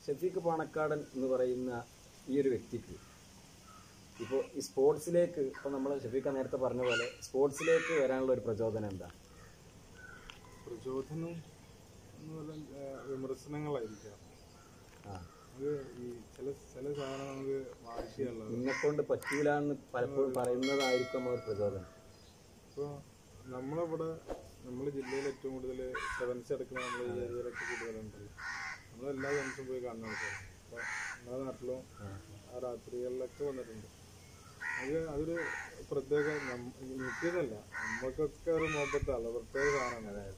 ഷഫീഖ് പാണക്കാടൻ എന്ന് പറയുന്ന ഈ ഒരു വ്യക്തിക്ക് ഇപ്പോൾ ഈ സ്പോർട്സിലേക്ക് ഇപ്പോൾ നമ്മൾ ഷഫീഖ നേരത്തെ പറഞ്ഞ പോലെ സ്പോർട്സിലേക്ക് വരാനുള്ള ഒരു പ്രചോദനം എന്താ പ്രചോദനം എന്ന് പറഞ്ഞാൽ ആ, വിമർശനങ്ങളായിരിക്കാം ആ അത് ഈ ചില ചില സാധനം നമുക്ക് വാശിയുള്ളത് നിന്നെക്കൊണ്ട് പറ്റൂല എന്ന് പലപ്പോഴും പറയുന്നതായിരിക്കും ഒരു പ്രചോദനം ഇപ്പോൾ നമ്മളിവിടെ നമ്മുടെ ജില്ലയിൽ ഏറ്റവും കൂടുതൽ സെവൻസ് എടുക്കുന്ന നമ്മുടെ ഈ ഏരിയയിലൊക്കെ കൂടുതലുണ്ട് നമ്മളെല്ലാ സെവൻസും പോയി കാണുന്ന ആൾക്കാർ അപ്പോൾ നമ്മുടെ നാട്ടിലും ആ രാത്രികളിലൊക്കെ വന്നിട്ടുണ്ട് അത് അതൊരു പ്രത്യേക നം- എനിക്കെന്നല്ല നമ്മൾക്കൊക്കെ ഒരു മുഹബത്താണ് പ്രത്യേക സാധനമാണ് അതായത്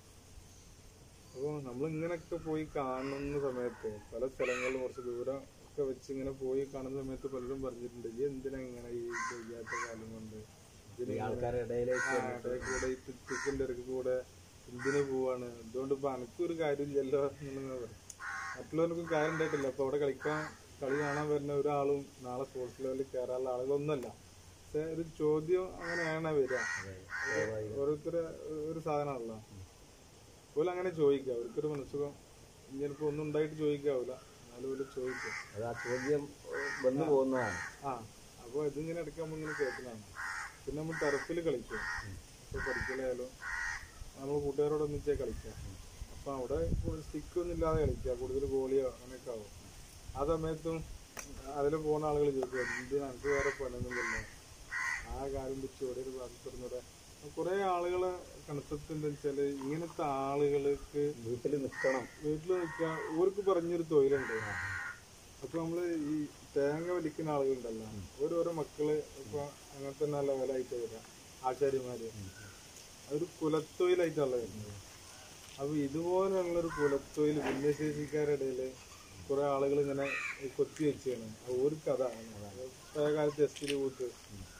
അപ്പോൾ നമ്മൾ ഇങ്ങനെയൊക്കെ പോയി കാണുന്ന സമയത്ത് പല സ്ഥലങ്ങളിലും കുറച്ച് ദൂരം ഒക്കെ വെച്ച് ഇങ്ങനെ പോയി കാണുന്ന സമയത്ത് പലരും പറഞ്ഞിട്ടുണ്ട് ഈ എന്തിനാ ഇങ്ങനെ ഈ ചെയ്യാത്ത കാലം കൊണ്ട് ഇതിന് ഈ ആൾക്കാരുടെ ഇടയിലേക്ക് ആ, ഇടയിൽ കൂടെ ഈ തിക്കിന്റെ ഇടയ്ക്ക് കൂടെ എന്തിനു പോവാണ് അതുകൊണ്ട് ഇപ്പൊ അനക്കൊരു കാര്യമില്ലല്ലോ എന്നുള്ളത് പറയും മറ്റുള്ളവർക്കും കാര്യം ഉണ്ടായിട്ടില്ല അപ്പൊ അവിടെ കളിക്കാൻ കളി കാണാൻ വരുന്ന ഒരാളും നാളെ സ്പോർട്സ് ലെവലിൽ കയറാനുള്ള ആളുകളൊന്നുമല്ല പക്ഷെ ഒരു ചോദ്യം അങ്ങനെയാണ് വരിക ഓരോരുത്തരെ ഒരു സാധനമാണല്ലോ അതുപോലെ അങ്ങനെ ചോദിക്കുക അവർക്കൊരു മനസ്സുഖം ഇനിയിപ്പോ ഒന്നും ഉണ്ടായിട്ട് ചോദിക്കാവില്ല എന്നാലും ഒരു ചോദിക്കും അത് ആ ചോദ്യം ഏഹ്, വന്നു പോകുന്നതാണ് ആ അപ്പോൾ ഇതിങ്ങനെ ഇടയ്ക്ക് നമ്മൾ ഇങ്ങനെ കേൾക്കുന്നതാണ് പിന്നെ നമ്മൾ ടർഫിൽ കളിക്കും ഇപ്പോൾ പഠിക്കലായാലും നമ്മൾ കൂട്ടുകാരോട് ഒന്നിച്ചേ കളിക്കുക അപ്പോൾ അവിടെ സ്റ്റിക്കൊന്നും ഇല്ലാതെ കളിക്കുക കൂടുതൽ ഗോളിയോ അങ്ങനെയൊക്കെ ആവും ആ സമയത്തും അതിൽ പോകുന്ന ആളുകൾ ചോദിക്കും എന്തിനാ എനിക്ക് വേറെ പണിയൊന്നുമില്ലല്ലോ ആ കാര്യം വെച്ച് ഇവിടെ ഒരു ഭാഗത്തിരുന്നൂടെ കുറേ ആളുകളെ കൺസെപ്റ്റ് എന്താ വെച്ചാൽ ഇങ്ങനത്തെ ആളുകൾക്ക് വീട്ടിൽ നിൽക്കണം വീട്ടിൽ നിൽക്കുക ഓർക്ക് പറഞ്ഞൊരു തൊഴിലുണ്ട് അപ്പൊ നമ്മള് ഈ തേങ്ങ വലിക്കുന്ന ആളുകളുണ്ടല്ലോ ഓരോരോ മക്കള് ഇപ്പൊ അങ്ങനെ തന്നെ ലെവലായിട്ട് വരാം ആശാരിമാര് അതൊരു കുലത്തൊഴിലായിട്ടല്ല വരുന്നത് അപ്പൊ ഇതുപോലെയുള്ള ഒരു കുലത്തൊഴിൽ ഭിന്നശേഷിക്കാരുടെ ഇടയില് കുറെ ആളുകൾ ഇങ്ങനെ കൊത്തി വെച്ചാണ് ഓർക്ക് അതാണ് പഴയ കാലത്ത് എസ് ടി കൂട്ട്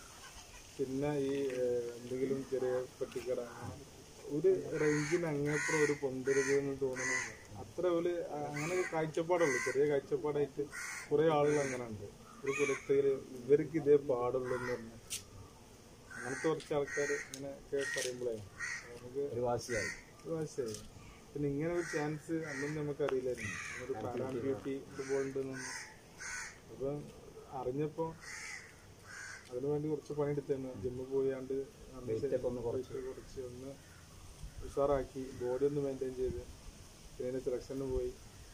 പിന്നെ ഈ ഏഹ്, എന്തെങ്കിലും ചെറിയ പെട്ടിക്കട അങ്ങനെ ഒരു റേഞ്ചിന് അങ്ങേപ്പുറം ഒരു പൊന്തരുത് എന്ന് തോന്നുന്നു അത്ര ഒരു അ- അങ്ങനെ ഒരു കാഴ്ചപ്പാടുള്ളൂ ചെറിയ കാഴ്ചപ്പാടായിട്ട് കുറെ ആളുകൾ അങ്ങനെ ഉണ്ട് ഒരു കുലത്തേല് ഇവർക്ക് ഇതേ പാടുള്ളൂ എന്ന് പറഞ്ഞു അങ്ങനത്തെ കുറച്ച് ആൾക്കാർ ഇങ്ങനെയൊക്കെ പറയുമ്പോഴേ നമുക്ക് ഒരു വാശിയായി ഒരു വയസ്സായി പിന്നെ ഇങ്ങനെ ഒരു ചാൻസ് അന്നൊന്നും നമുക്ക് അറിയില്ലായിരുന്നു ഒരു പാരാൻ ബ്യൂട്ടി ഫുട്ബോൾ ഉണ്ടെന്നൊന്നും അപ്പം അറിഞ്ഞപ്പോ അതിനു വേണ്ടി കുറച്ച് പണിയെടുത്താണ് ജിമ്മിൽ പോയാണ്ട് അന്ന് Weight ഒക്കെ ഒന്ന് കുറച്ച്. weight കുറച്ച് ഒന്ന് ഉഷാറാക്കി ബോഡി ഒന്ന് മെയിൻറ്റെയിൻ ചെയ്ത് പിന്നെ സെലക്ഷന് പോയി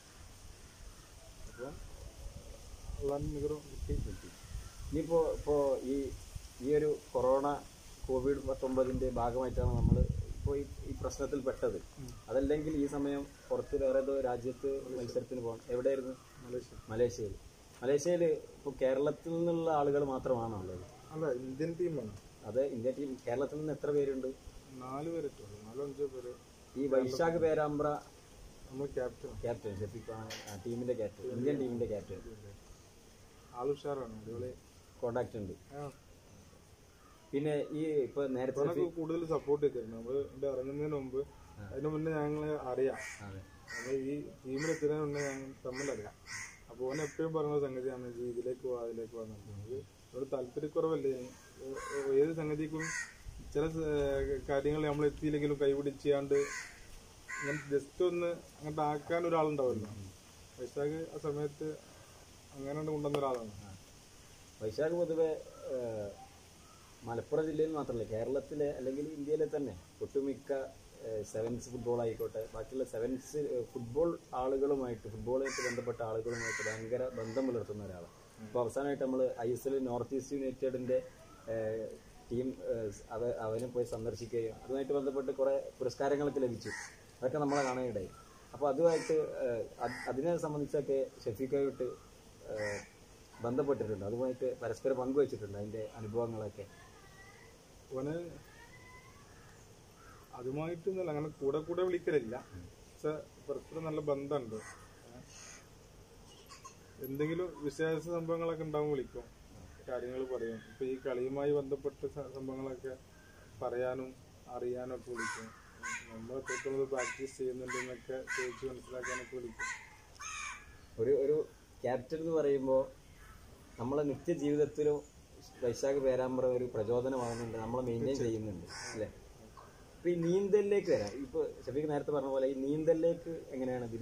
അപ്പോൾ ഉള്ളാൻ നികറും കിട്ടി ഇനിയിപ്പോ ഇപ്പോ ഈ ഈ ഒരു കൊറോണ കോവിഡ് പത്തൊമ്പതിന്റെ ഭാഗമായിട്ടാണ് നമ്മൾ ഇപ്പോൾ ഈ ഈ പ്രശ്നത്തിൽ പെട്ടത് അതല്ലെങ്കിൽ ഈ സമയം പുറത്ത് വേറെ ഏതോ രാജ്യത്ത് മത്സരത്തിന് പോകണം എവിടെയായിരുന്നു മലേഷ്യ മലേഷ്യയിൽ മലേഷ്യയിൽ ഇപ്പോൾ കേരളത്തിൽ നിന്നുള്ള ആളുകൾ മാത്രമാണോ ഉള്ളത് അല്ല ഇന്ത്യൻ ടീമാണ് അത് ഇന്ത്യ ടീം കേരളത്തിൽ നിന്ന് എത്ര പേരുണ്ട് നാല് പേരെത്തുള്ളൂ നാലോ അഞ്ചോ പേര് ഈ വൈശാഖ് പേരാമ്പ്ര നമ്മൾ ക്യാപ്റ്റൻ ക്യാപ്റ്റൻ ഷെഫീഖ് ആണ് ടീമിന്റെ ക്യാപ്റ്റൻ ഇന്ത്യൻ ടീമിന്റെ ക്യാപ്റ്റൻ ആൾ ഉഷാറാണ് അടിപൊളി കോണ്ടാക്ട് ഉണ്ട് ആ, പിന്നെ ഈ ഇപ്പൊ നേരത്തെ ഇവനൊക്കെ കൂടുതൽ സപ്പോർട്ട് ചെയ്തിരുന്നു നമ്മൾ ഇവിടെ ഇറങ്ങുന്നതിന് മുമ്പ് അതിന് മുന്നേ ഞങ്ങള് അറിയാം അതെ നമ്മൾ ഈ ടീമിലെത്തുന്നതിന് മുന്നേ ഞങ്ങൾ തമ്മിലറിയാം അപ്പോൾ ഓൻ എപ്പോഴും പറഞ്ഞ സംഗതിയാണ് "ജി, ഇതിലേക്ക് പോവാ അതിലേക്ക് പോകാൻ നമുക്ക് ഒരു താല്പര്യക്കുറവല്ലേ ഏ- ഏ- ഏത് സംഗതിക്കും ചില കാര്യങ്ങൾ നമ്മൾ എത്തിയില്ലെങ്കിലും കൈപിടിച്ചാണ്ട് ഇങ്ങനെ ജസ്റ്റ് ഒന്ന് അങ്ങോട്ട് ആക്കാൻ ഒരാളുണ്ടാവുമല്ലോ വൈശാഖ് ആ സമയത്ത് അങ്ങനെ കൊണ്ടുവന്ന ഒരാളാണ് വൈശാഖ് പൊതുവെ ഏഹ്, മലപ്പുറം ജില്ലയിൽ മാത്രമല്ല കേരളത്തിലെ അല്ലെങ്കിൽ ഇന്ത്യയിലെ തന്നെ ഒട്ടുമിക്ക ഏഹ്, സെവൻസ് ഫുട്ബോൾ ആയിക്കോട്ടെ ബാക്കിയുള്ള സെവൻസ് ഏഹ്, ഫുട്ബോൾ ആളുകളുമായിട്ട് ഫുട്ബോളുമായിട്ട് ബന്ധപ്പെട്ട ആളുകളുമായിട്ട് ഭയങ്കര ബന്ധം പുലർത്തുന്ന ഒരാളാണ് അപ്പോൾ അവസാനമായിട്ട് നമ്മൾ I S L North East യുണൈറ്റഡിന്റെ ഏഹ്, ടീം ഏഹ്, അവ അവനെ പോയി സന്ദർശിക്കുകയും അതുമായിട്ട് ബന്ധപ്പെട്ട് കുറേ പുരസ്കാരങ്ങളൊക്കെ ലഭിച്ചു അതൊക്കെ നമ്മളെ കാണാനിടയായി അപ്പോൾ അതുമായിട്ട് ഏഹ്, അത് അതിനെ സംബന്ധിച്ചൊക്കെ ഷഫീഖായിട്ട് ഏഹ്, ബന്ധപ്പെട്ടിട്ടുണ്ട് അതുമായിട്ട് പരസ്പരം പങ്കുവച്ചിട്ടുണ്ട് അതിന്റെ അനുഭവങ്ങളൊക്കെ ഓന് അതുമായിട്ടൊന്നുമല്ല അങ്ങനെ കൂടെ കൂടെ വിളിക്കലില്ല പക്ഷെ പരസ്പരം നല്ല ബന്ധമുണ്ട് ഏ. എന്തെങ്കിലും വിശേഷ സംഭവങ്ങളൊക്കെ ഉണ്ടാവും വിളിക്കും കാര്യങ്ങൾ പറയും ഇപ്പൊ ഈ കളിയുമായി ബന്ധപ്പെട്ട സ- സംഭവങ്ങളൊക്കെ പറയാനും അറിയാനും ഒക്കെ വിളിക്കും നമ്മൾ എത്രത്തോളം പ്രാക്ടീസ് ചെയ്യുന്നുണ്ടെന്നൊക്കെ ചോദിച്ച് മനസ്സിലാക്കാനൊക്കെ വിളിക്കും ഒരു ഒരു ക്യാപ്റ്റൻ എന്ന് പറയുമ്പോൾ നമ്മളെ നിത്യ ജീവിതത്തിലും വൈശാഖ് പേരാമ്പ്ര ഒരു പ്രചോദനമാകുന്നുണ്ട് നമ്മളെ മെയിൻറ്റെയിൻ ചെയ്യുന്നുണ്ട് അല്ലേ ഇപ്പൊ ഈ നീന്തലിലേക്ക് വരാം ഇപ്പൊ ഷഫീഖ് നേരത്തെ പറഞ്ഞ പോലെ ഈ നീന്തലിലേക്ക് എങ്ങനെയാണ് ഇതിന്റെ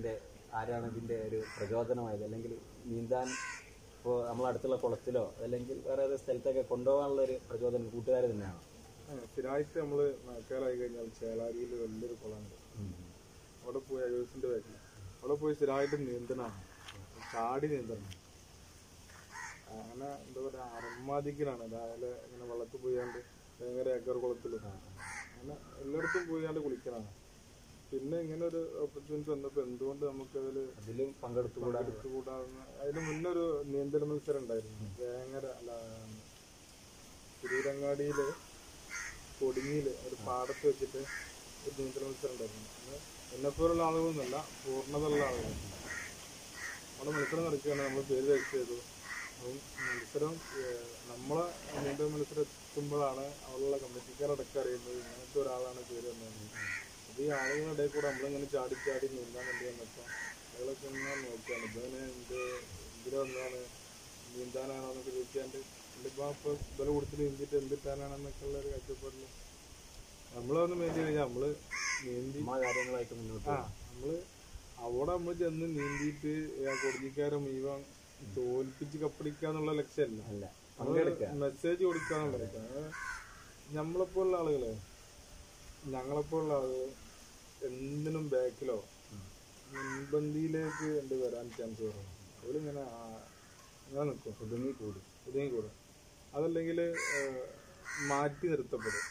ആരാണ് ഇതിൻ്റെ ഒരു പ്രചോദനമായത് അല്ലെങ്കിൽ നീന്താൻ ഇപ്പോൾ നമ്മളടുത്തുള്ള കുളത്തിലോ അല്ലെങ്കിൽ വേറെ ഏത് സ്ഥലത്തൊക്കെ കൊണ്ടുപോകാനുള്ള ഒരു പ്രചോദനം കൂട്ടുകാർ തന്നെയാണ് ആ, സ്ഥിരമായിട്ട് നമ്മള് മഴക്കാലമായി കഴിഞ്ഞാൽ ചേലാരിയിൽ വലിയൊരു കുളമുണ്ട് അവിടെ പോയി അയ്യൂസിന്റെ ബാക്കിൽ അവിടെ പോയി സ്ഥിരമായിട്ട് നീന്തനാണ് ചാടി നീന്തണം അങ്ങനെ എന്താ പറയാ അർമാദിക്കലാണ് രാവിലെ ഇങ്ങനെ വെള്ളത്തിൽ പോയാണ്ട് ഭയങ്കര ഏക്കർ കുളത്തിലും അങ്ങനെ എല്ലായിടത്തും പോയാണ്ട് കുളിക്കലാണ് പിന്നെ ഇങ്ങനെ ഒരു ഓപ്പർച്യൂണിറ്റി വന്നപ്പോൾ എന്തുകൊണ്ട് നമുക്കതിൽ അതിലും പങ്കെടുത്തുകൂടാ കൂടാവുന്ന അതിന് മുന്നേ ഒരു നീന്തൽ മത്സരം ഉണ്ടായിരുന്നു വേങ്ങര അല്ല തിരൂരങ്ങാടിയില് കൊടിഞ്ഞിയില് ഒരു പാടത്ത് വെച്ചിട്ട് ഒരു നീന്തൽ മത്സരം ഉണ്ടായിരുന്നു അത് എന്നെപ്പോലുള്ള ആളുകളൊന്നുമല്ല പൂർണ്ണതയുള്ള ആളുകൾ അവിടെ മത്സരം നടക്കുകയാണ് നമ്മൾ പേര് രജിസ്റ്റർ ചെയ്തു അപ്പം മത്സരം ഏഹ്, നമ്മളെ നീന്തൽ മത്സരം എത്തുമ്പോഴാണ് അവിടെയുള്ള കമ്മിറ്റിക്കാരടക്കം അറിയുന്നത് ഇങ്ങനത്തെ ഒരാളാണ് പേര് വന്നത് അത് ഈ ആളുകളുടെ ഇടയിൽ കൂടെ നമ്മളിങ്ങനെ ചാടി ചാടി നീന്താൻ വേണ്ടി വന്നപ്പോൾ അയാളൊക്കെ ഇങ്ങനെ നോക്കുകയാണ് ഇവന് എന്ത് എന്തിനാ വന്നതാണ് നീന്താനാണോ എന്നൊക്കെ ചോദിക്കാണ്ട് ഇതിപ്പോ ഇപ്പൊ വില കൊടുത്ത് നീന്തിട്ട് എന്തിട്ടാനാണെന്നൊക്കെ ഉള്ള ഒരു കാഴ്ചപ്പാടില് നമ്മളൊന്ന് മെയിൻ ചെയ്ത് കഴിഞ്ഞാൽ നമ്മള് നീന്തി നമ്മളെ കാര്യങ്ങളായിട്ട് മുന്നോട്ട് ആ നമ്മള് അവിടെ നമ്മൾ ചെന്ന് നീന്തിയിട്ട് ആ കൊടിഞ്ഞിക്കാരെ മുഴുവൻ തോൽപ്പിച്ച് കപ്പടിക്കാന്നുള്ള ലക്ഷ്യമല്ല അല്ല പങ്കെടുക്കുക മെസ്സേജ് കൊടുക്കാന്നുള്ള ലക്ഷ്യം അത് നമ്മളെപ്പോലുള്ള ആളുകള് ഞങ്ങളെപ്പോലുള്ള ആളുകൾ എന്തിനും ബാക്കിലോ മുൻപന്തിയിലേക്ക് എന്ത് വരാൻ ചാൻസ് കുറവാണ് അവരിങ്ങനെ ആ- അങ്ങനെ നിൽക്കും ഒതുങ്ങി കൂടി ഇതേം കൂടെ അതല്ലെങ്കിൽ മാറ്റി നിർത്തപ്പെടും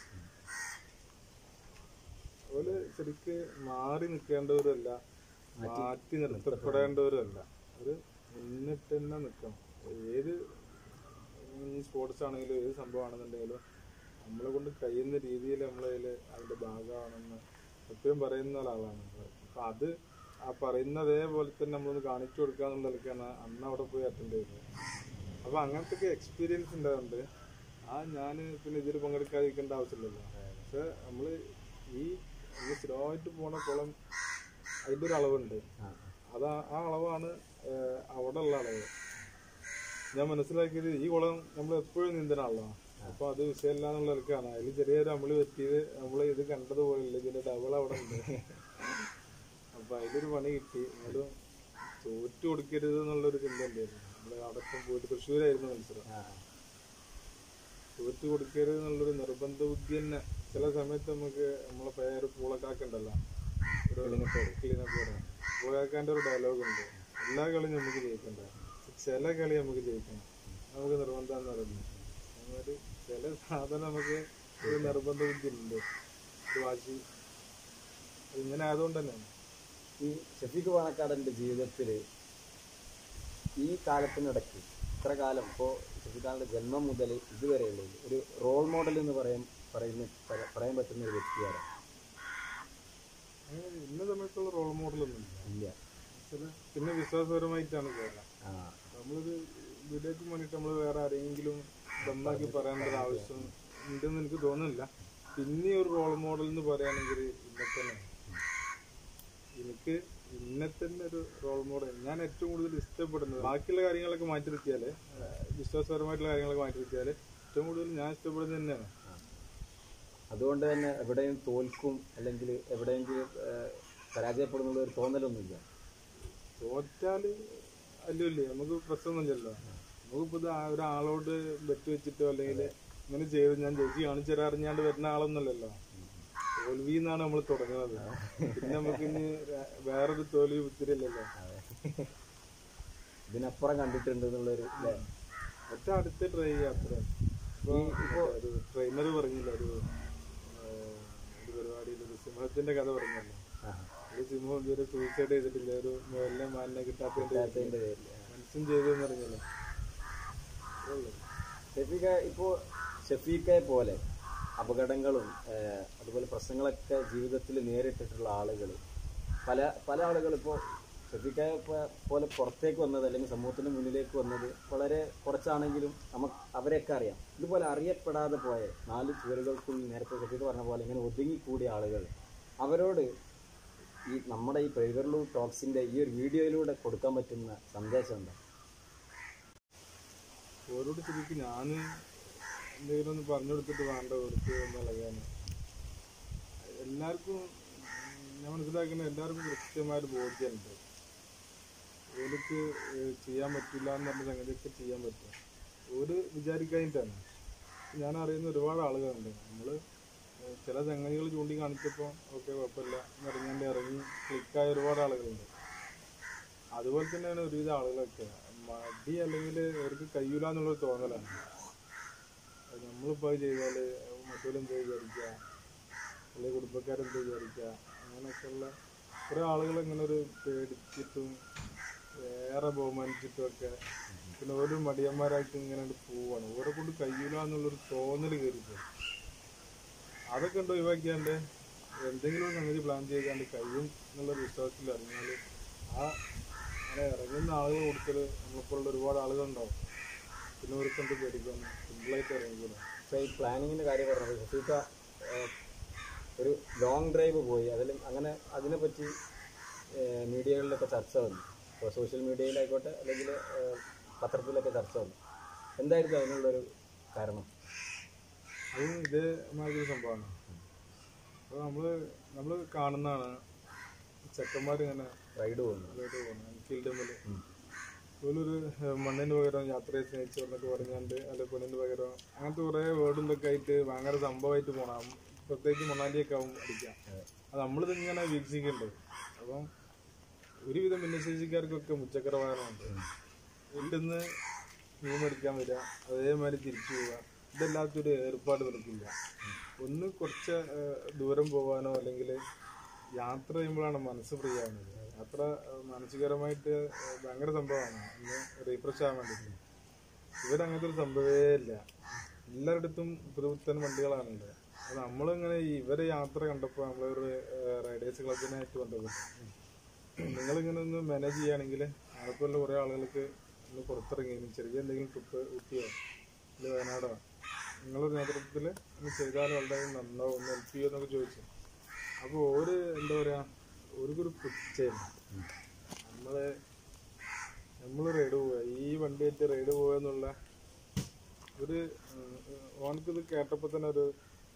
അതുപോലെ ശരിക്ക് മാറി നിൽക്കേണ്ടവരല്ല മാറ്റി നിർത്തപ്പെടേണ്ടവരല്ല അവര് മുന്നിട്ട് തന്നെ നിൽക്കണം ഏത് സ്പോർട്സ് ആണെങ്കിലും ഏത് സംഭവമാണെന്നുണ്ടെങ്കിലും നമ്മളെ കൊണ്ട് കഴിയുന്ന രീതിയിൽ നമ്മളതിൽ അതിന്റെ ഭാഗമാണെന്ന് എപ്പോഴും പറയുന്ന ഒരാളാണ് അപ്പൊ അത് ആ പറയുന്ന അതേപോലെ തന്നെ നമ്മളൊന്ന് കാണിച്ചു കൊടുക്കുക എന്നുള്ള നിലയ്ക്കാണ് അന്ന് അവിടെ പോയി അറ്റൻഡ് ചെയ്തത് അപ്പൊ അങ്ങനത്തെ ഒക്കെ എക്സ്പീരിയൻസ് ഉണ്ടാകുന്നുണ്ട് ആ ഞാൻ പിന്നെ ഇതിൽ പങ്കെടുക്കാതിരിക്കേണ്ട ആവശ്യമില്ലല്ലോ പക്ഷെ നമ്മള് ഈ നമ്മൾ സ്ഥിരമായിട്ട് പോണ കുളം അതിന്റെ ഒരു അളവുണ്ട് ആ അത് ആ- ആ അളവാണ് ഏഹ്, അവിടെ ഉള്ള അളവ് ഞാൻ മനസ്സിലാക്കിയത് ഈ കുളം നമ്മൾ എപ്പോഴും നീന്തനാണല്ലോ അപ്പൊ അത് വിഷയമല്ല എന്നുള്ള നിലക്കാണ് അതിൽ ചെറിയൊരു അമ്പിളി പറ്റിയത് നമ്മൾ ഇത് കണ്ടതുപോലെയല്ല ഇതിന്റെ ഡബിൾ അവിടെ ഉണ്ട് അപ്പൊ അതിലൊരു പണി കിട്ടി എന്നാലും തോറ്റു കൊടുക്കരുത് എന്നുള്ളൊരു ചിന്ത ഉണ്ടായിരുന്നു നമ്മള് അടക്കം പോയിട്ട് തൃശ്ശൂരായിരുന്നു മത്സരം ആ തോറ്റു കൊടുക്കരുത് എന്നുള്ളൊരു നിർബന്ധ ബുദ്ധി തന്നെ ചില സമയത്ത് നമുക്ക് നമ്മളെ പേര് പൂളക്കാക്കുണ്ടല്ലോ ഒരു ക്ലീനപ്പ് പൂളക്കാന്റെ ഒരു ഡയലോഗ് ഉണ്ട് എല്ലാ കളിയും നമുക്ക് ജയിക്കണ്ട ചില കളി നമുക്ക് ജയിക്കണം നമുക്ക് നിർബന്ധം എന്ന് പറയുന്നത് ഒരു ചില സാധനം നമുക്ക് ഒരു നിർബന്ധ ബുദ്ധി ഉണ്ട് ഒരു വാശി ഇങ്ങനെ ആയതുകൊണ്ട് തന്നെ ഈ ഷഫീഖ് പാണക്കാടന്റെ ജീവിതത്തിൽ ഈ കാലത്തിനിടയ്ക്ക് ഇത്ര കാലം ഇപ്പോൾ ഷഫീഖ് ഖാന്റെ ജന്മം മുതൽ ഇതുവരെയുള്ളത് ഒരു റോൾ മോഡൽ എന്ന് പറയാൻ പറയുന്ന പറ- പറയാൻ പറ്റുന്ന ഒരു വ്യക്തിയാണ് അങ്ങനെ ഇന്ന സമയത്തുള്ള റോൾ മോഡലൊന്നും ഇല്ല ഇല്ല ചില പിന്നെ വിശ്വാസപരമായിട്ടാണ് കേരളം ആ നമ്മളൊരു വീഡിയോക്ക് വേണ്ടിയിട്ട് നമ്മൾ വേറെ ആരെങ്കിലും ദമ്മാക്കി പറയേണ്ട ഒരു ആവശ്യം ഉണ്ടെന്ന് എനിക്ക് തോന്നുന്നില്ല പിന്നെ ഒരു റോൾ മോഡൽ എന്ന് പറയുകയാണെങ്കിൽ ഇന്നെ തന്നെ എനിക്ക് ഇന്നെ തന്നെ ഒരു റോൾ മോഡൽ ഞാൻ ഏറ്റവും കൂടുതൽ ഇഷ്ടപ്പെടുന്നത് ബാക്കിയുള്ള കാര്യങ്ങളൊക്കെ മാറ്റി നിർത്തിയാല് ഏഹ് വിശ്വാസപരമായിട്ടുള്ള കാര്യങ്ങളൊക്കെ മാറ്റി നിർത്തിയാല് ഏറ്റവും കൂടുതൽ ഞാൻ ഇഷ്ടപ്പെടുന്നത് തന്നെയാണ് അതുകൊണ്ട് തന്നെ എവിടെയും തോൽക്കും അല്ലെങ്കിൽ എവിടെയെങ്കിലും ഏഹ്, പരാജയപ്പെടുന്നുള്ള ഒരു തോന്നലൊന്നുമില്ല തോറ്റാല് അല്ലല്ലേ നമുക്ക് പ്രശ്നമൊന്നുമില്ലല്ലോ നമുക്കിപ്പോ ഇത് ആ ഒരാളോട് ബെറ്റ് വെച്ചിട്ടോ അല്ലെങ്കിൽ ഇങ്ങനെ ചെയ്ത് ഞാൻ ജയിച്ച് കാണിച്ചു തരാറിഞ്ഞാണ്ട് വരുന്ന ആളൊന്നല്ലല്ലോ തോൽവി എന്നാണ് നമ്മൾ തുടങ്ങുന്നത് പിന്നെ നമുക്ക് ഇനി ര- വേറൊരു തോൽവി ഉത്തിരില്ലല്ലോ ഇതിനപ്പുറം കണ്ടിട്ടുണ്ട് എന്നുള്ളൊരു അല്ലേ ഒറ്റ അടുത്ത് ട്രൈ ചെയ്യാം അത്ര ഇപ്പൊ ഇപ്പൊ ഒരു ട്രെയിനർ പറഞ്ഞില്ല ഒരു ഏഹ്, ഒരു പരിപാടിയിൽ ഒരു സിംഹത്തിന്റെ കഥ പറഞ്ഞല്ലോ ആ ഒരു സിംഹം ഇതുവരെ സൂയിസൈഡ് ചെയ്തിട്ടില്ല ഒരു മുയലിനെ മാലിനെ കിട്ടാത്തതിന്റെ അതിന്റെ പേരിൽ മനുഷ്യൻ ചെയ്തെന്ന് പറഞ്ഞല്ലോ ഷഫീഖ ഇപ്പോൾ ഷഫീഖയെ പോലെ അപകടങ്ങളും ഏഹ്, അതുപോലെ പ്രശ്നങ്ങളൊക്കെ ജീവിതത്തിൽ നേരിട്ടിട്ടുള്ള ആളുകൾ പല പല ആളുകൾ ഇപ്പോൾ ഷഫീഖയെ പോ- പോലെ പുറത്തേക്ക് വന്നത് അല്ലെങ്കിൽ സമൂഹത്തിന് മുന്നിലേക്ക് വന്നത് വളരെ കുറച്ചാണെങ്കിലും നമുക്ക് അവരെയൊക്കെ അറിയാം ഇതുപോലെ അറിയപ്പെടാതെ പോയ നാല് ചുവരുകൾക്കുള്ളിൽ നേരത്തെ ഷഫീഖ് പറഞ്ഞ പോലെ ഇങ്ങനെ ഒതുങ്ങിക്കൂടിയ ആളുകൾ അവരോട് ഈ നമ്മുടെ ഈ പേഗർലു ടോക്സിന്റെ ഈ ഒരു വീഡിയോയിലൂടെ കൊടുക്കാൻ പറ്റുന്ന സന്ദേശം എന്താ ഓരോട് ശരിക്കും ഞാൻ എന്തെങ്കിലും ഒന്ന് പറഞ്ഞു കൊടുത്തിട്ട് വേണ്ട കൊടുത്ത് എന്നുള്ളതാണ് എല്ലാവർക്കും ഞാൻ മനസ്സിലാക്കുന്ന എല്ലാവർക്കും കൃത്യമായൊരു ബോധ്യമുണ്ട് ഓർക്ക് ഏഹ് ചെയ്യാൻ പറ്റില്ല എന്ന് പറഞ്ഞ സംഗതിയൊക്കെ ചെയ്യാൻ പറ്റും ഒരു വിചാരിക്കാനിട്ടാണ് ഞാൻ അറിയുന്ന ഒരുപാട് ആളുകളുണ്ട് നമ്മൾ ചില സംഗതികൾ ചൂണ്ടിക്കാണിച്ചപ്പോൾ ഓക്കെ കുഴപ്പമില്ല ഇറങ്ങാണ്ട് ഇറങ്ങി ക്ലിക്കായ ഒരുപാട് ആളുകളുണ്ട് അതുപോലെ തന്നെയാണ് ഒരുവിധ ആളുകളൊക്കെ മടി അല്ലെങ്കിൽ അവർക്ക് കഴിയൂല എന്നുള്ളൊരു തോന്നലാണ് അത് നമ്മളിപ്പോൾ അത് ചെയ്താൽ മറ്റോരെന്ത് വിചാരിക്കുക അല്ലെങ്കിൽ കുടുംബക്കാരെന്ത് വിചാരിക്കുക അങ്ങനെയൊക്കെയുള്ള കുറേ ആളുകൾ ഇങ്ങനെ ഒരു പേടിച്ചിട്ടും വേറെ ബഹുമാനിച്ചിട്ടും ഒക്കെ പിന്നെ ഓരോ മടിയന്മാരായിട്ട് ഇങ്ങനെ അങ്ങട് പോവാണ് ഓരെ കൊണ്ട് കഴിയൂല എന്നുള്ളൊരു തോന്നൽ കയറിപ്പോയി അതൊക്കെ ഉണ്ട് ഒഴിവാക്കിയാണ്ട് എന്തെങ്കിലും ഒരു സംഗതി പ്ലാൻ ചെയ്താണ്ട് കഴിയും എന്നുള്ള വിശ്വാസത്തിൽ ഇറങ്ങിയാൽ ആ അങ്ങനെ ഇറങ്ങുന്ന ആളുകൾ കൂടുതൽ നമ്മളെപ്പോലുള്ള ഒരുപാട് ആളുകളുണ്ടാവും പിന്നെ അവർക്ക് എന്ത് പേടിക്കാന്ന് സിമ്പിളായിട്ട് ഇറങ്ങിക്കൂടാ പക്ഷേ ഈ പ്ലാനിങ്ങിൻ്റെ കാര്യം പറഞ്ഞപ്പോൾ ഷഫീഖ ഏഹ്, ഒരു ലോങ് ഡ്രൈവ് പോയി അതിലും അങ്ങനെ അതിനെപ്പറ്റി ഏഹ്, മീഡിയകളിലൊക്കെ ചർച്ച വന്നു ഇപ്പോൾ സോഷ്യൽ മീഡിയയിലായിക്കോട്ടെ അല്ലെങ്കിൽ ഏഹ്, പത്രത്തിലൊക്കെ ചർച്ച വന്നു എന്തായിരുന്നു അതിനുള്ളൊരു കാരണം അതും ഇതേ മാതിരി സംഭവമാണ് അപ്പോൾ നമ്മൾ നമ്മൾ കാണുന്നതാണ് ചെക്കന്മാരിങ്ങനെ റൈഡ് പോകുന്നു അതിലോട്ട് പോകുന്നത് എൻഫീൽഡ് മുതൽ ഒരു മണ്ണിന് പകരം യാത്രയെ സ്നേഹിച്ചു എന്നൊക്കെ പറഞ്ഞാണ്ട് അല്ലെ പെണ്ണിന് പകരം അങ്ങനത്തെ കുറേ വേർഡും ഇതൊക്കെ ആയിട്ട് ഭയങ്കര സംഭവമായിട്ട് പോകണം പ്രത്യേകിച്ച് മണാലിയൊക്കെ ആവും അടിക്കാം അത് നമ്മളിത് ഇങ്ങനെ വീക്ഷിക്കുന്നുണ്ട് അപ്പം ഒരുവിധം ഭിന്നശേഷിക്കാർക്കൊക്കെ മുച്ചക്കര വാഹനമുണ്ട് വീട്ടിൽ നിന്ന് മീൻ മേടിക്കാൻ വരിക അതേമാതിരി തിരിച്ചു പോവുക ഇതല്ലാത്തൊരു ഏർപ്പാട് നിൽക്കില്ല ഒന്ന് കുറച്ച് ഏഹ്, ദൂരം പോകാനോ അല്ലെങ്കിൽ യാത്ര ചെയ്യുമ്പോഴാണ് മനസ്സ് ഫ്രീ ആവുന്നത് യാത്ര ഏഹ്, മാനസികപരമായിട്ട് ഏഹ്, ഭയങ്കര സംഭവമാണ് ഒന്ന് റീഫ്രഷ് ആവാൻ വേണ്ടിയിട്ട് ഇവരങ്ങനത്തെ ഒരു സംഭവമേ ഇല്ല എല്ലായിടത്തും പുതുപുത്തൻ വണ്ടികളാണുള്ളത് അത് നമ്മളിങ്ങനെ ഈ ഇവരെ യാത്ര കണ്ടപ്പോൾ നമ്മളൊരു റൈഡേഴ്സ് ക്ലബിനായിട്ട് ബന്ധപ്പെട്ടു നിങ്ങളിങ്ങനെ ഒന്ന് മാനേജ് ചെയ്യുകയാണെങ്കിൽ ആലപ്പുഴയിലെ കുറേ ആളുകൾക്ക് ഒന്ന് പുറത്തിറങ്ങി ഇനി ചെറിയ എന്തെങ്കിലും ട്രിപ്പ് ഊട്ടിയോ അല്ലെങ്കിൽ വയനാടോ നിങ്ങളുടെ നേതൃത്വത്തിൽ ഒന്ന് ചെയ്താൽ വളരെ നന്നാവും ഒന്ന് ഹെൽപ്പ് ചെയ്യുമോ എന്നൊക്കെ ചോദിച്ചു അപ്പോൾ ഒരു എന്താ പറയുക ഒരുക്കൊരു പുച്ഛയില്ല നമ്മള് നമ്മൾ റൈഡ് പോവുക ഈ വണ്ടിയായിട്ട് റൈഡ് പോവുക എന്നുള്ള ഒരു ഉം, ഓനക്കിത് കേട്ടപ്പോൾ തന്നെ ഒരു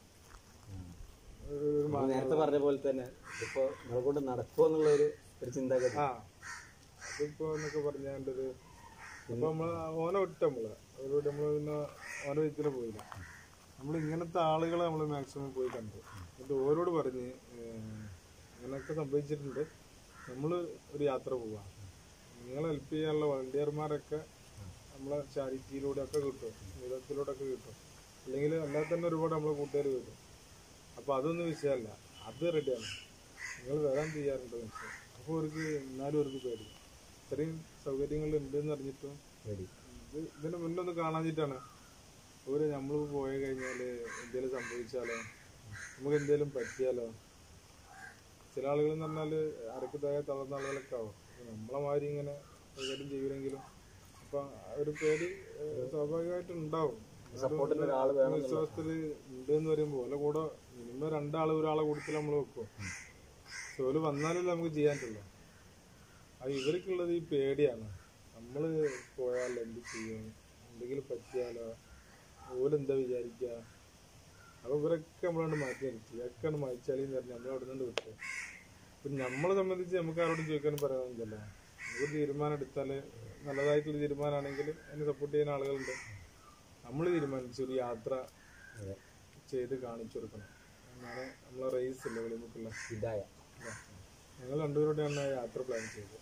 ഒരു ഒരു നമ്മൾ നേരത്തെ പറഞ്ഞ പോലെ തന്നെ ഇപ്പോൾ നമ്മളെ കൊണ്ട് നടക്കുമോ എന്നുള്ളൊരു ഒരു ചിന്താഗതി ആ അതിപ്പോ എന്നൊക്കെ പറഞ്ഞാണ്ട് ഒരു അപ്പൊ നമ്മള് ഓനെ വിട്ട് നമ്മള് അവരോട് നമ്മള് പിന്നെ ഓനെ വെച്ചിട്ട് പോയില്ല നമ്മൾ ഇങ്ങനത്തെ ആളുകളെ നമ്മൾ മാക്സിമം പോയി കണ്ടു എന്നിട്ട് ഓരോട് പറഞ്ഞ് ഏഹ്, ഇങ്ങനൊക്കെ സംഭവിച്ചിട്ടുണ്ട് നമ്മൾ ഒരു യാത്ര പോവാ നിങ്ങളെ ഹെൽപ്പ് ചെയ്യാനുള്ള വളണ്ടിയർമാരൊക്കെ നമ്മളെ ചാരിറ്റിയിലൂടെ ഒക്കെ കിട്ടും വിധത്തിലൂടെ ഒക്കെ കിട്ടും അല്ലെങ്കിൽ അല്ലാതെ തന്നെ ഒരുപാട് നമ്മളെ കൂട്ടുകാർ വരും അപ്പൊ അതൊന്നും വിഷയമല്ല അത് റെഡിയാണ് നിങ്ങൾ വരാൻ ചെയ്യാറുണ്ട് പക്ഷേ അപ്പോൾ അവർക്ക് എന്നാലും അവർക്ക് പേടി ഇത്രയും സൗകര്യങ്ങൾ ഉണ്ട് എന്ന് അറിഞ്ഞിട്ടും പേടി ഇത് ഇതിന് മുന്നേ ഒന്ന് കാണാഞ്ഞിട്ടാണ് ഒരു നമ്മൾ പോയി കഴിഞ്ഞാൽ എന്തെങ്കിലും സംഭവിച്ചാലോ നമുക്ക് എന്തെങ്കിലും പറ്റിയാലോ ചില ആളുകൾ എന്ന് പറഞ്ഞാൽ അരക്കത്തായ തളർന്ന ആളുകളൊക്കെ ആവും അപ്പൊ നമ്മളെ മാതിരി ഇങ്ങനെ കൈകാര്യം ചെയ്യൂലെങ്കിലും അപ്പൊ ആ ഒരു പേടി ഏഹ്, സ്വാഭാവികമായിട്ടും ഉണ്ടാവും സപ്പോർട്ടിന് ഒരാൾ വേണം വിശ്വാസത്തിൽ ഉണ്ട് എന്ന് പറയുമ്പോൾ ഓലെ കൂടെ മിനിമം രണ്ടാള് ഒരാളെ കൂടുതൽ നമ്മൾ വെക്കും ജോലി വന്നാലല്ലേ നമുക്ക് ചെയ്യാൻ പറ്റുള്ളൂ അത് ഇവർക്കുള്ളത് ഈ പേടിയാണ് നമ്മൾ പോയാൽ എന്ത് ചെയ്യും എന്തെങ്കിലും പറ്റിയാലോ ഓലെന്താ വിചാരിക്കുക അപ്പൊ ഇവരൊക്കെ നമ്മളോട് മാറ്റി നിർത്തി ഒക്കെ മാറ്റിച്ചാലെന്ന് പറഞ്ഞ് നമ്മൾ അവിടെ നിന്ന് വിട്ടു പിന്നെ നമ്മളെ സംബന്ധിച്ച് നമുക്ക് ആരോടും ചോദിക്കാനും പറയാനില്ലല്ലോ ഒരു തീരുമാനം എടുത്താൽ നല്ലതായിട്ടുള്ള തീരുമാനമാണെങ്കിൽ അതിനെ സപ്പോർട്ട് ചെയ്യുന്ന ആളുകളുണ്ട് നമ്മൾ തീരുമാനിച്ചു ഒരു യാത്ര അതെ. ചെയ്ത് കാണിച്ചു കൊടുക്കണം അങ്ങനെ നമ്മളെ റേസ് ഇല്ലേ വെളിമുക്കുള്ള ഇതായ ഞങ്ങൾ രണ്ടുപേരോടെയാണ് ആ യാത്ര പ്ലാൻ ചെയ്തത്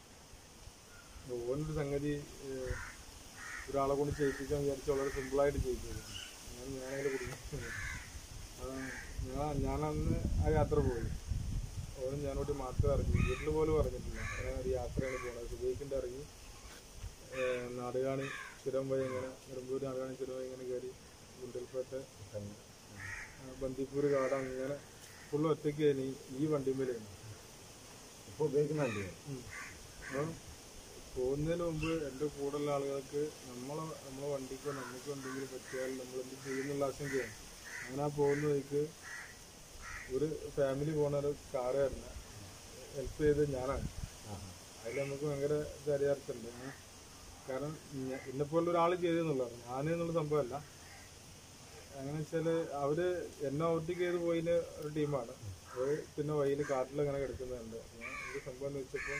ഓനൊരു സംഗതി ഏഹ്, ഒരാളെ കൊണ്ട് ചെയ്യിപ്പിക്കാൻ വിചാരിച്ച വളരെ സിമ്പിളായിട്ട് ചെയ്യിച്ചത് ഞാൻ ഞാനതിൽ കുടുങ്ങി ഞാൻ ഞാനന്ന് ആ യാത്ര പോയി ഓനും ഞാനോട്ട് മാത്രമേ അറിഞ്ഞു വീട്ടിൽ പോലും പറഞ്ഞിട്ടില്ല ഞാൻ ഒരു യാത്രയാണ് പോകുന്നത് സുബൈക്കിൻ്റെ ഇറങ്ങി ഏഹ്, നാടുകാണി ചുരം വഴി ഇങ്ങനെ നിലമ്പൂർ നാടുകാണി ചുരം വഴി ഇങ്ങനെ കയറി ഗുണ്ടൽപേട്ട ആ, ബന്ദിപ്പൂർ കാട് അങ്ങനെ ഫുള്ള് ഒറ്റയ്ക്ക് ഇനി ഈ വണ്ടിമേലാണ് ഇപ്പോൾ ഉപയോഗിക്കുന്നുണ്ട് അപ്പം പോകുന്നതിന് മുമ്പ് എൻ്റെ കൂടെയുള്ള ആളുകൾക്ക് നമ്മളെ നമ്മളെ വണ്ടിക്കോ നമുക്കോ എന്തെങ്കിലും പറ്റിയാൽ നമ്മൾ എന്ത് ചെയ്യുന്നുള്ള ആശങ്കയാണ് അങ്ങനെ ആ പോകുന്ന വഴിക്ക് ഒരു ഫാമിലി പോണ ഒരു കാറ് തന്നെ ഹെൽപ്പ് ചെയ്ത് ഞാനാണ് അതിൽ നമുക്ക് ഭയങ്കര ചരിയാർത്ഥമുണ്ട് ഏ. കാരണം ഞ- എന്നെപ്പോലെ ഒരാൾ ചെയ്തെന്നുള്ളതാണ് ഞാൻ എന്നുള്ള സംഭവമല്ല അങ്ങനെ വെച്ചാല് അവര് എന്നെ ഓവർടേക്ക് ചെയ്ത് പോയിന് ഒരു ടീമാണ് അവര് പിന്നെ വഴിയിൽ കാട്ടിൽ അങ്ങനെ കിടക്കുന്നുണ്ട് ഞാൻ എന്ത് സംഭവം എന്ന് വെച്ചപ്പോൾ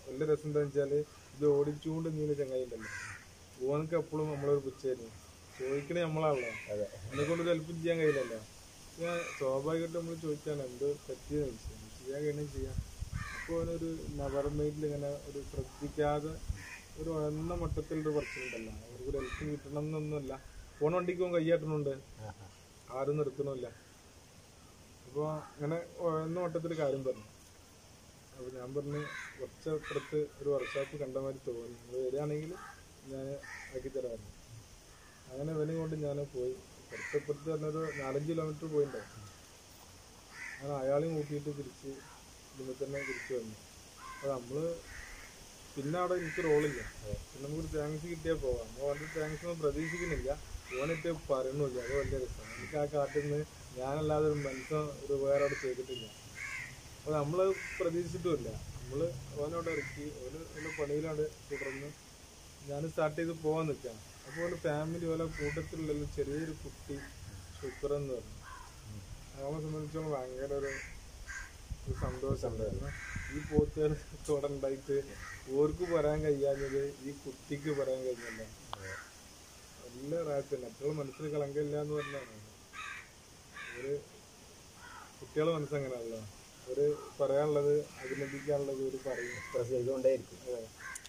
വലിയ രസം എന്താ വെച്ചാല് ഇത് ഓടിച്ചുകൊണ്ട് നീല ചങ്ങായി ഉണ്ടല്ലോ ഓനക്ക് എപ്പോഴും നമ്മളൊരു പുച്ഛായിരുന്നു ചോദിക്കണേ നമ്മളാണല്ലോ അതെ എന്നെ കൊണ്ട് ഹെൽപ്പ് ചെയ്യാൻ കഴിയില്ലല്ലോ ഞാൻ സ്വാഭാവികമായിട്ട് നമ്മൾ ചോദിക്കാണ് എന്ത് പറ്റിയെന്ന് ചോദിച്ചു ചെയ്യാൻ കഴിയണേ ചെയ്യാം അപ്പോൾ അവനൊരു നവർമൈറ്റിൽ ഇങ്ങനെ ഒരു ശ്രദ്ധിക്കാതെ ഒരു എണ്ണ മട്ടത്തിലൊരു പറച്ചിലുണ്ടല്ലോ അവർക്ക് ഒരു ഹെൽപ്പ് കിട്ടണം എന്നൊന്നുമല്ല ഫോൺ വണ്ടിക്ക് പോകാൻ കൈയാട്ടണുണ്ട് ആഹാ. ആരും നിർത്തണമില്ല അപ്പോൾ അങ്ങനെ എന്ന മട്ടത്തിൽ കാര്യം പറഞ്ഞു അപ്പോൾ ഞാൻ പറഞ്ഞ് കുറച്ച് അപ്പുറത്ത് ഒരു വർക്ക്ഷോപ്പ് കണ്ട മാതിരി തോന്നി നിങ്ങൾ വരികയാണെങ്കിൽ ഞാൻ ആക്കി തരാമായിരുന്നു അങ്ങനെ ഇവനെ കൊണ്ട് ഞാൻ പോയി കുറച്ചപ്പുറത്ത് പറഞ്ഞൊരു നാലഞ്ച് കിലോമീറ്റർ പോയിണ്ടാവും അങ്ങനെ അയാളെയും കൂട്ടിയിട്ട് തിരിച്ച് ഇതിൽ തന്നെ തിരിച്ചു വന്നു അപ്പോൾ നമ്മള് പിന്നെ അവിടെ എനിക്ക് റോളില്ല പിന്നെ നമുക്ക് താങ്ക്സ് കിട്ടിയാൽ പോവാം നമ്മൾ വണ്ടി താങ്ക്സ് ഒന്നും പ്രതീക്ഷിക്കുന്നില്ല ഓനിട്ട് പറയണില്ല അത് വലിയ രസമാണ് എനിക്ക് ആ കാട്ടിൽ നിന്ന് ഞാനല്ലാതെ ഒരു മനുഷ്യൻ ഒരു വേറെ അവിടെ ചെയ്തിട്ടില്ല അപ്പോൾ നമ്മൾ പ്രതീക്ഷിച്ചിട്ടുമില്ല നമ്മൾ ഓനോട് ഇറക്കി ഓന് ഓൻ്റെ പണിയിലാണ് തുടർന്ന് ഞാൻ സ്റ്റാർട്ട് ചെയ്ത് പോകാൻ നിൽക്കാം അപ്പോൾ ഓൻ്റെ ഫാമിലി ഓലെ കൂട്ടത്തിലുള്ള ചെറിയൊരു കുട്ടി ശുക്രൻ എന്ന് പറഞ്ഞു അവനെ സംബന്ധിച്ചോളം ഭയങ്കര ഒരു ഒരു സന്തോഷം ഈ പോത്തുകാരോടെ ഉണ്ടായിട്ട് ഓർക്ക് പറയാൻ കഴിയാഞ്ഞത് ഈ കുട്ടിക്ക് പറയാൻ കഴിഞ്ഞല്ല നല്ല റാറ്റ് മറ്റുള്ള മനസ്സിൽ കളങ്കമില്ല എന്ന് പറഞ്ഞാണ് ഒരു കുട്ടികളെ മനസ്സങ്ങനെയല്ലോ ഒരു പറയാനുള്ളത് അഭിനന്ദിക്കാനുള്ളത് ഒരു പറയും എക്സ്പ്രസ് ചെയ്തുകൊണ്ടേയിരിക്കും അതെ.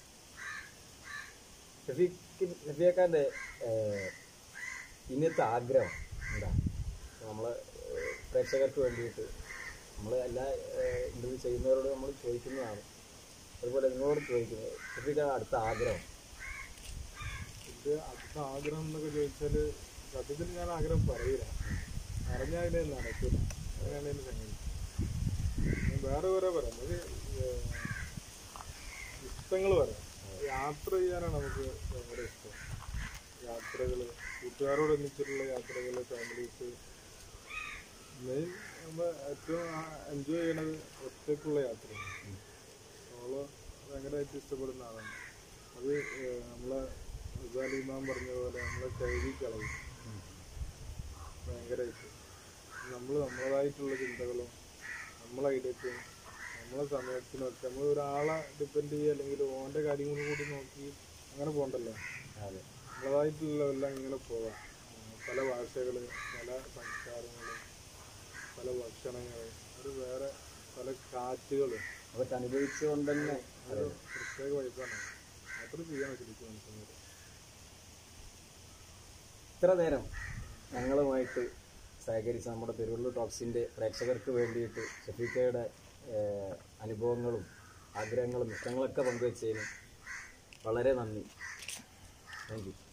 ഷഫീഖ് ഷഫീഖാന്റെ ഇന്നത്തെ ആഗ്രഹം എന്താ നമ്മൾ പ്രേക്ഷകർക്ക് വേണ്ടിയിട്ട് നമ്മൾ എല്ലാ ഇന്റർവ്യൂ ചെയ്യുന്നവരോട് നമ്മൾ ചോദിക്കുന്നതാണ് അതുപോലെ നിങ്ങളോട് ചോദിക്കുന്നത് ഷഫീഖ് അടുത്ത ആഗ്രഹം ഇത് അടുത്ത ആഗ്രഹം എന്നൊക്കെ ചോദിച്ചാല് സത്യത്തിൽ ഞാൻ ആഗ്രഹം പറയില്ല പറഞ്ഞാൽ അതിനെ നടക്കില്ല അങ്ങനെയാണ് എന്റെ സംഗതി ഞാൻ വേറെ കുറെ പറയാം അത് ഇഷ്ടങ്ങൾ പറയാം യാത്ര ചെയ്യാനാണ് നമുക്ക് ഭയങ്കര ഇഷ്ടം യാത്രകള് കൂട്ടുകാരോട് ഒന്നിച്ചിട്ടുള്ള യാത്രകള് ഫാമിലീസ് മെയിൻ നമ്മൾ ഏറ്റവും എൻജോയ് ചെയ്യണത് ഒറ്റയ്ക്കുള്ള യാത്രയാണ് സോളോ ഭയങ്കരമായിട്ട് ഇഷ്ടപ്പെടുന്ന ആളാണ് അത് ഏഹ്, നമ്മളെ അസാലി ഇമാം പറഞ്ഞ പോലെ നമ്മളെ കഴുകി കളയും ഭയങ്കരമായിട്ട് നമ്മൾ നമ്മളതായിട്ടുള്ള ചിന്തകളും നമ്മളെ ഐഡിയക്കും നമ്മളെ സമയത്തിനൊക്കെ നമ്മൾ ഒരാളെ ഡിപ്പെൻഡ് ചെയ്യുക അല്ലെങ്കിൽ ഓൻ്റെ കാര്യങ്ങളും കൂടി നോക്കി അങ്ങനെ പോകണ്ടല്ലോ അതെ നമ്മളതായിട്ടുള്ള എല്ലാം ഇങ്ങനെ പോവാം ഉം, പല ഭാഷകൾ പല സംസ്കാരങ്ങൾ പല ഭക്ഷണങ്ങൾ ഒരു വേറെ പല കാറ്റുകൾ അതൊക്കെ അനുഭവിച്ചുകൊണ്ട് തന്നെ ഒരു പ്രത്യേക വൈബാണ് യാത്ര ചെയ്യണം ശരിക്കും മനുഷ്യന്മാർ ഇത്ര നേരം ഞങ്ങളുമായിട്ട് സഹകരിച്ച നമ്മുടെ പെരുവള്ളൂർ ടോക്സിൻ്റെ പ്രേക്ഷകർക്ക് വേണ്ടിയിട്ട് ഷഫീഖയുടെ ഏഹ്, അനുഭവങ്ങളും ആഗ്രഹങ്ങളും ഇഷ്ടങ്ങളൊക്കെ പങ്കുവച്ചതിന് വളരെ നന്ദി താങ്ക് യു